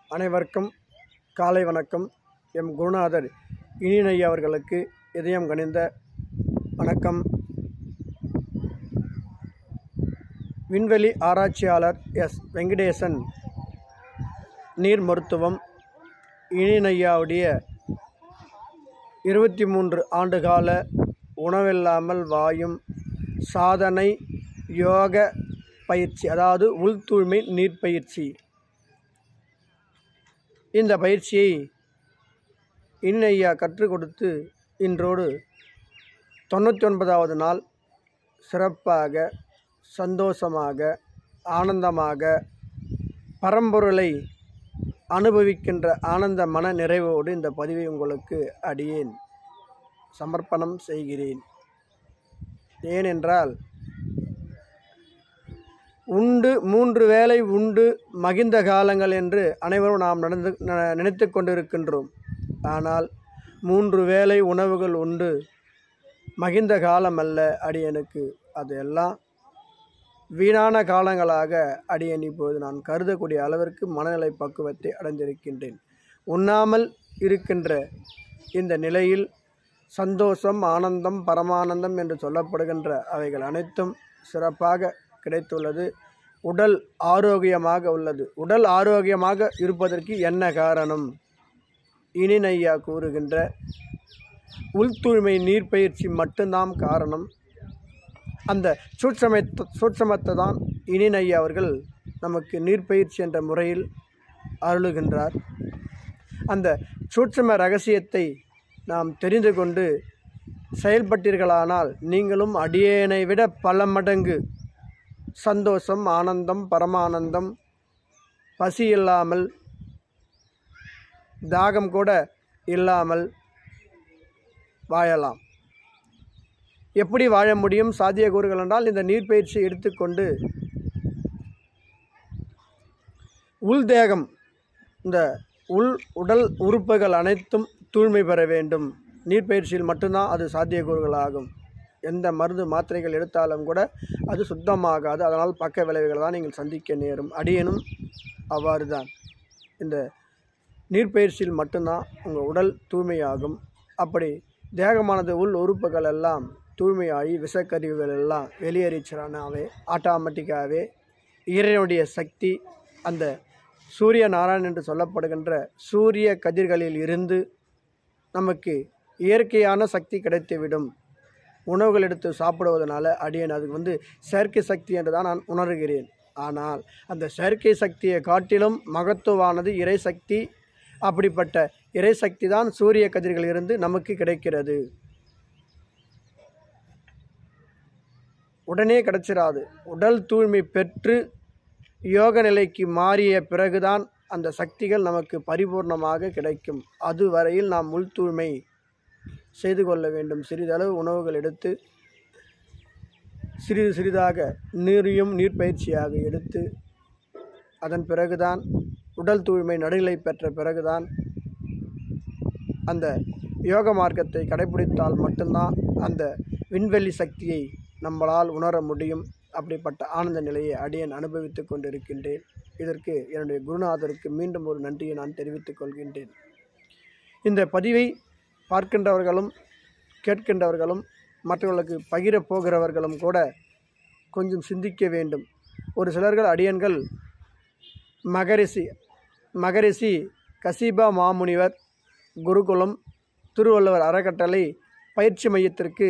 அனைவருக்கும் காலை வணக்கம் எம் குருநாதர் இனிநை அவர்களுக்கு இதயம் கனிந்த வணக்கம் விண்வெளி ஆராய்ச்சியாளர் எஸ் வெங்கடேசன் நீர் மருத்துவம் இனிநையாவுடைய இருபத்தி மூன்று ஆண்டுகால உணவில்லாமல் வாயும் சாதனை யோக பயிற்சி அதாவது உள் தூய்மை நீர் பயிற்சி இந்த பயிற்சியை இன்னையா கற்றுக் கொடுத்து இன்றோடு தொண்ணூற்றி ஒன்பதாவது நாள் சிறப்பாக சந்தோஷமாக ஆனந்தமாக பரம்பொருளை அனுபவிக்கின்ற ஆனந்த மன நிறைவோடு இந்த பதிவை உங்களுக்கு அடியேன் சமர்ப்பணம் செய்கிறேன் ஏனென்றால் உண்டு மூன்று வேளை உண்டு மகிழ்ந்த காலங்கள் என்று அனைவரும் நாம் நடந்து ந- நினைத்து கொண்டிருக்கின்றோம் ஆனால் மூன்று வேளை உணவுகள் உண்டு மகிழ்ந்த காலம் அல்ல அடியனுக்கு அது எல்லாம் வீணான காலங்களாக அடியன் இப்போது நான் கருதக்கூடிய அளவிற்கு மனநிலை பக்குவத்தை அடைந்திருக்கின்றேன் உண்ணாமல் இருக்கின்ற இந்த நிலையில் சந்தோஷம் ஆனந்தம் பரமானந்தம் என்று சொல்லப்படுகின்ற அவைகள் அனைத்தும் சிறப்பாக கிடைத்துள்ளது உடல் ஆரோக்கியமாக உள்ளது உடல் ஆரோக்கியமாக இருப்பதற்கு என்ன காரணம் இனிநையா கூறுகின்ற உள் தூய்மை நீர் பயிற்சி மட்டும்தான் காரணம் அந்த சூட்சமை சூட்சமத்தை தான் இனிநையா அவர்கள் நமக்கு நீர்ப்பயிற்சி என்ற முறையில் அருளுகின்றார் அந்த சூட்சம ரகசியத்தை நாம் தெரிந்து கொண்டு செயல்பட்டீர்களானால் நீங்களும் அடியேனை விட பல மடங்கு சந்தோஷம் ஆனந்தம் பரமானந்தம் பசி இல்லாமல் தாகம் கூட இல்லாமல் வாழலாம் எப்படி வாழ முடியும் சாத்தியக்கூறுகள் என்றால் இந்த நீர்ப்பயிற்சி எடுத்துக்கொண்டு உள் தேகம் இந்த உள் உடல் உறுப்புகள் அனைத்தும் தூய்மை பெற வேண்டும் நீர்ப்பயிற்சியில் மட்டும்தான் அது சாத்தியக்கூறுகளாகும் எந்த மருந்து மாத்திரைகள் எடுத்தாலும் கூட அது சுத்தமாகாது அதனால் பக்க விளைவுகளை தான் நீங்கள் சந்திக்க நேரும் அடியனும் அவ்வாறு தான் இந்த நீர்ப்பயிற்சியில் மட்டும்தான் உங்கள் உடல் தூய்மையாகும் அப்படி தேகமானது உள் உறுப்புகள் எல்லாம் தூய்மையாகி விஷக்கருவிகள் எல்லாம் வெளியேறிச்சிறானாவே ஆட்டோமேட்டிக்காகவே இறைவனுடைய சக்தி அந்த சூரிய நாராயணன் என்று சொல்லப்படுகின்ற சூரிய கதிர்களில் இருந்து நமக்கு இயற்கையான சக்தி கிடைத்துவிடும் உணவுகள் எடுத்து சாப்பிடுவதனால அடியேன் அதுக்கு வந்து செயற்கை சக்தி என்று தான் நான் உணர்கிறேன் ஆனால் அந்த செயற்கை சக்தியை காட்டிலும் மகத்துவானது இறை சக்தி அப்படிப்பட்ட இறை சக்தி தான் சூரிய கதிர்களிலிருந்து நமக்கு கிடைக்கிறது உடனே கிடைச்சிராது உடல் தூய்மை பெற்று யோக நிலைக்கு மாறிய பிறகுதான் அந்த சக்திகள் நமக்கு பரிபூர்ணமாக கிடைக்கும் அதுவரையில் நாம் உள் தூய்மை செய்து கொள்ள வேண்டும் சிறிதளவு உணவுகள் எடுத்து சிறிது சிறிதாக நீரையும் நீர்ப்பயிற்சியாக எடுத்து அதன் பிறகுதான் உடல் தூய்மை நடுநிலை பெற்ற பிறகுதான் அந்த யோக மார்க்கத்தை கடைபிடித்தால் மட்டும்தான் அந்த விண்வெளி சக்தியை நம்மளால் உணர முடியும் அப்படிப்பட்ட ஆனந்த நிலையை அடியேன் அனுபவித்துக் கொண்டிருக்கின்றேன் இதற்கு என்னுடைய குருநாதருக்கு மீண்டும் ஒரு நன்றியை நான் தெரிவித்துக் கொள்கின்றேன் இந்த பதிவை பார்க்கின்றவர்களும் கேட்கின்றவர்களும் மற்றவர்களுக்கு பகிரப் போகிறவர்களும் கூட கொஞ்சம் சிந்திக்க வேண்டும் ஒரு சிலர்கள் அடியன்கள் மகரிஷி மகரிஷி கசிபா மாமுனிவர் குருகுலம் திருவள்ளுவர் அறக்கட்டளை பயிற்சி மையத்திற்கு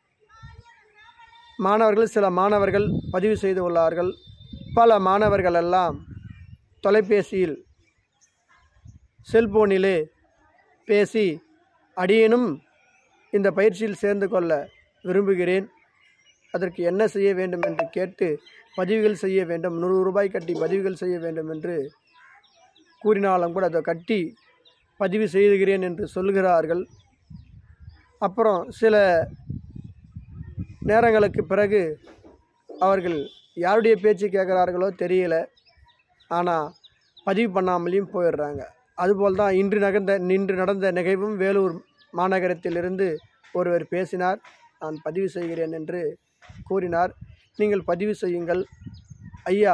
மாணவர்கள் சில மாணவர்கள் பதிவு செய்து உள்ளார்கள் பல மாணவர்கள் எல்லாம் தொலைபேசியில் செல்போனிலே பேசி அடியேனும் இந்த பயிற்சியில் சேர்ந்து கொள்ள விரும்புகிறேன் அதற்கு என்ன செய்ய வேண்டும் என்று கேட்டு பதிவுகள் செய்ய வேண்டும் நூறு ரூபாய் கட்டி பதிவுகள் செய்ய வேண்டும் என்று கூறினாலும் கூட அதை கட்டி பதிவு செய்துகிறேன் என்று சொல்கிறார்கள் அப்புறம் சில நேரங்களுக்கு பிறகு அவர்கள் யாருடைய பேச்சு கேட்குறார்களோ தெரியல ஆனால் பதிவு பண்ணாமலேயும் போயிடுறாங்க அதுபோல் தான் இன்று நகர்ந்த நின்று நடந்த நிகழ்வும் வேலூர் மாநகரத்திலிருந்து ஒருவர் பேசினார் நான் பதிவு செய்கிறேன் என்று கூறினார் நீங்கள் பதிவு செய்யுங்கள் ஐயா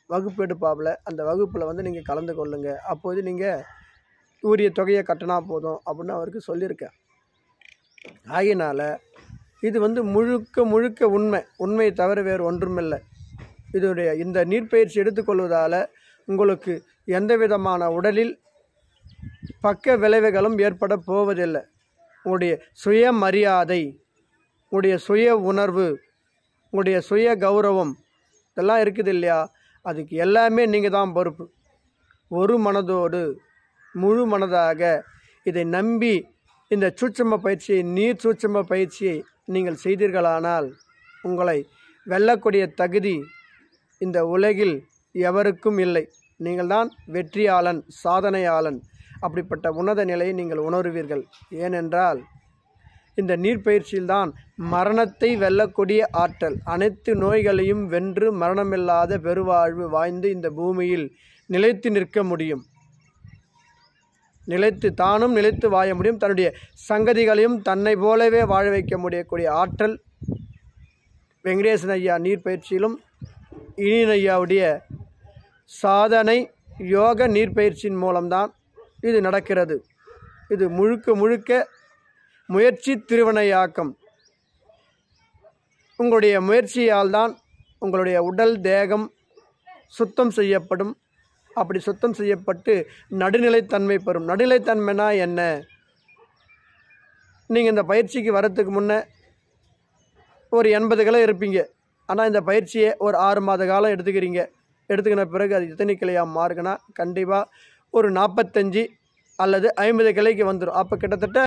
வகுப்பு எடுப்பாப்புல அந்த வகுப்பில் வந்து நீங்கள் கலந்து கொள்ளுங்க அப்போது நீங்கள் உரிய தொகையை கட்டினா போதும் அப்படின்னு அவருக்கு சொல்லியிருக்கேன் ஆகையினால் இது வந்து முழுக்க முழுக்க உண்மை உண்மையை தவிர வேறு ஒன்றுமில்லை இதனுடைய இந்த நீர்ப்பயிற்சி எடுத்துக்கொள்வதால் உங்களுக்கு எந்த விதமான உடலில் பக்க விளைவுகளும் ஏற்பட போவதில்லை உங்களுடைய சுயமரியாதை உங்களுடைய சுய உணர்வு உங்களுடைய சுய கௌரவம் இதெல்லாம் இருக்குது இல்லையா அதுக்கு எல்லாமே நீங்கள் தான் பொறுப்பு ஒரு மனதோடு முழு மனதாக இதை நம்பி இந்த சூட்சும பயிற்சியை நீர் சூட்சும பயிற்சியை நீங்கள் செய்தீர்களானால் உங்களை வெல்லக்கூடிய தகுதி இந்த உலகில் எவருக்கும் இல்லை நீங்கள் தான் வெற்றியாளன் சாதனையாளன் அப்படிப்பட்ட உன்னத நிலையை நீங்கள் உணருவீர்கள் ஏனென்றால் இந்த நீர்ப்பயிற்சியில்தான் மரணத்தை வெல்லக்கூடிய ஆற்றல் அனைத்து நோய்களையும் வென்று மரணமில்லாத பெருவாழ்வு வாய்ந்து இந்த பூமியில் நிலைத்து நிற்க முடியும் நிலைத்து தானும் நிலைத்து வாழ முடியும் தன்னுடைய சங்கதிகளையும் தன்னை போலவே வாழ வைக்க முடியக்கூடிய ஆற்றல் வெங்கடேசன் ஐயா நீர்ப்பயிற்சியிலும் இனியன் ஐயாவுடைய சாதனை யோக நீர்ப்பயிற்சியின் மூலம்தான் இது நடக்கிறது இது முழுக்க முழுக்க முயற்சி திருவினையாக்கம் உங்களுடைய முயற்சியால் தான் உங்களுடைய உடல் தேகம் சுத்தம் செய்யப்படும் அப்படி சுத்தம் செய்யப்பட்டு நடுநிலைத்தன்மை பெறும் நடுநிலைத்தன்மைனா என்ன நீங்கள் இந்த பயிற்சிக்கு வரத்துக்கு முன்னே ஒரு எண்பது கிலோ இருப்பீங்க ஆனால் இந்த பயிற்சியை ஒரு ஆறு மாத காலம் எடுத்துக்கிறீங்க எடுத்துக்கின பிறகு அது எத்தனை கிளையாக மாறுக்குன்னா கண்டிப்பாக ஒரு நாற்பத்தஞ்சு அல்லது ஐம்பது கிளைக்கு வந்துடும் அப்போ கிட்டத்தட்ட